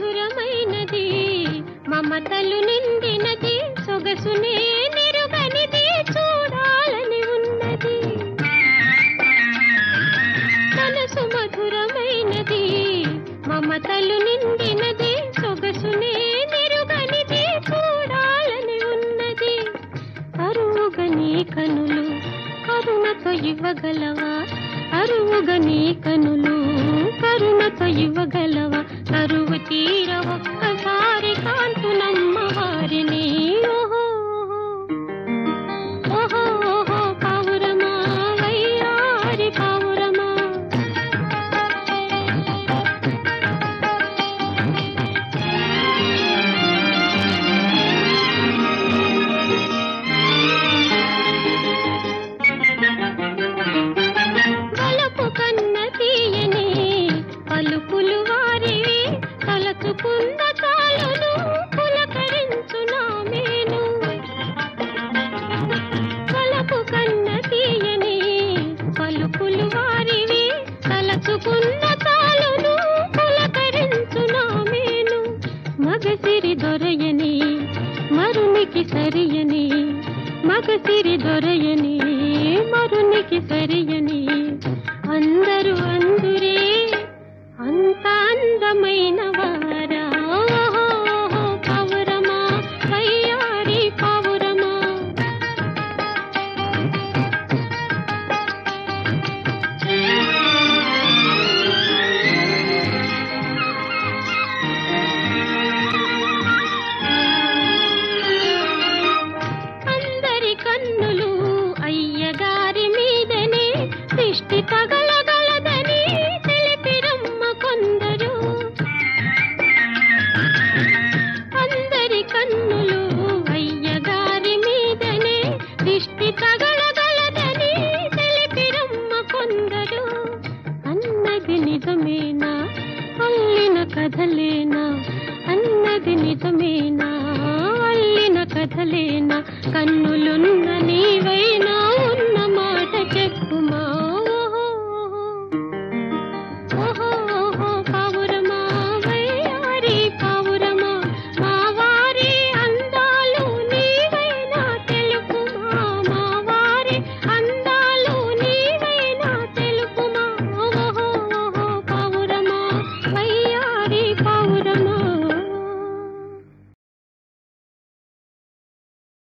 సుమధురమైనది మమతలు నిండినది సొగసునే నిరుగనిది చూడాలని ఉన్నది మనసు మధురమైనది మమతలు నిండినది సొగసునే నిరుగనిది చూడాలని ఉన్నది అరువుగని కనులు కరుణతో ఇవ్వగలవా అరువుగని కనులు కరుణతో ఇవ్వగలవా కరువు తీర ఒక్కసారి కాంతునమ్మ వారిని ఓహో ఓహో ఓహో పావురమా వయ్యారి పావురమా వలపు కన్న తీయని పలుకులు వారివి తలచుకున్న తాళును పులకరించునా మేను వలపు కన్న తీయని పలుకులు వారివి తలచుకున్న తాళును పులకరించునా మేను మగసిరి దొరయని మరునికి సరియని మగసిరి దొరయని మరునికి సరియని అందరూ అందురే అంత అందమైన వారా ఓహో, ఓహో, పావురమా వయ్యారి పావురమా అందరి కన్నులు అయ్యగారి మీదనే దిష్టి తగలగలదని తెలిపిరమ్మ కొందరు అందరి కన్నులు అయ్యగారి మీదనే దిష్టి తగలగలదని తెలిపిరమ్మ కొందరు అన్నది నిజమేనా అల్లిన కథలేనా అన్నది నిజమేనా అల్లిన కథలేనా కన్నులున్న నీవైనా